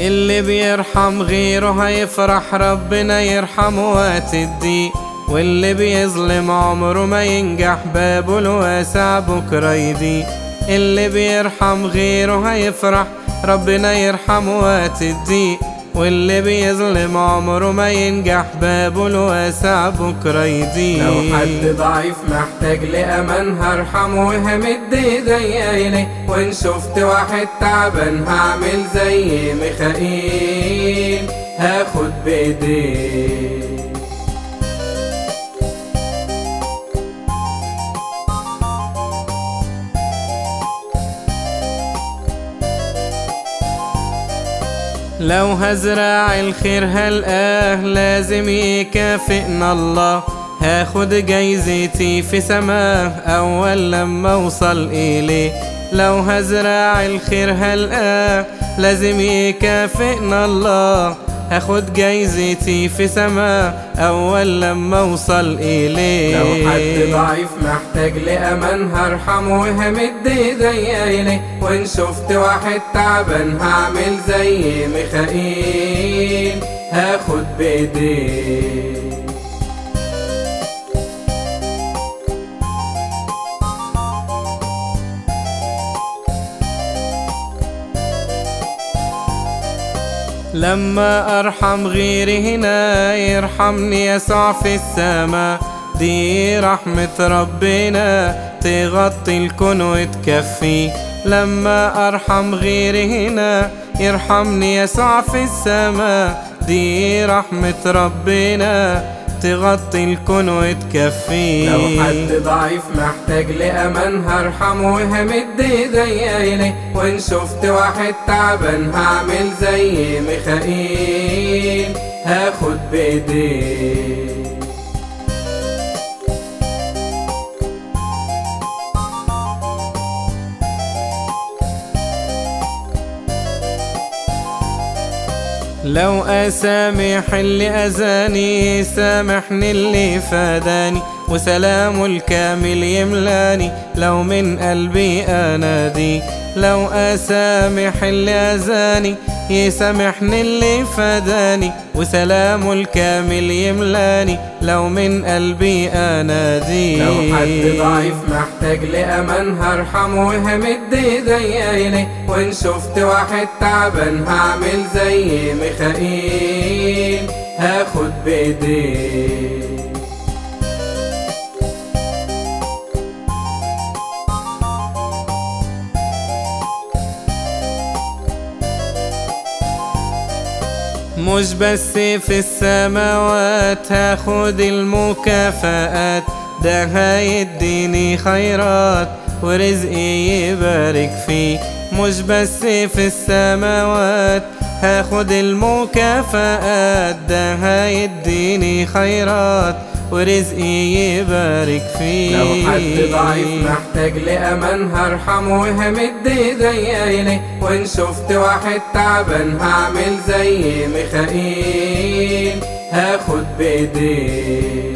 اللي بيرحم غيره هيفرح ربنا يرحمه وقت الضيق واللي بيظلم عمره ما ينجح بابه الواسع بكرة يضيق اللي بيرحم غيره هيفرح ربنا يرحمه وقت الضيق واللي بيظلم عمره ما ينجح بابه الواسع بكرة يضيق لو حد ضعيف محتاج لأمان هرحمه وهمد ايديا إليه وإن شفت واحد تعبان هعمل زي ميخائيل هاخد بإيديه لو هزرع الخير هلقاه لازم يكافئنا الله هاخد جايزتي في سماه أول لما أوصل إليه لو هزرع الخير هلقاه لازم يكافئنا الله هاخد جايزتي في سماه أول لما أوصل إليه لو حد ضعيف محتاج لأمان هرحمه وهمد ايديا إليه وإن شفت واحد تعبان هعمل زي ميخائيل هاخد بإيديه لما أرحم غيري هنا يرحمني يسوع في السماء دي رحمة ربنا تغطي الكون وتكفي لما أرحم غيري هنا يرحمني يسوع في السماء دي رحمة ربنا تغطي الكون وتكفي لو حد ضعيف محتاج لأمان هرحمه وهمد ايديا إليه وإن شفت واحد تعبان هعمل زي ميخائيل هاخد بإيديه لو أسامح اللي أذاني سامحني اللي فاداني وسلامه الكامل يملاني لو من قلبي أنادي لو أسامح اللي أذاني يسامحني اللي فداني وسلامه الكامل يملاني لو من قلبي أنادي لو حد ضعيف محتاج لأمان هرحمه وهمد ايديا إليه وإن شفت واحد تعبان هعمل زي ميخائيل هاخد بإيديه مش بس في السماوات هاخد المكافآت ده هيديني خيرات ورزقي يبارك فيه مش بس في السماوات هاخد المكافآت ده هيديني خيرات ورزقي يبارك فيه لو حد ضعيف محتاج لأمان هرحمه وهمد ايديا إليه وإن شفت واحد تعبان هعمل زي ميخائيل هاخد بإيديه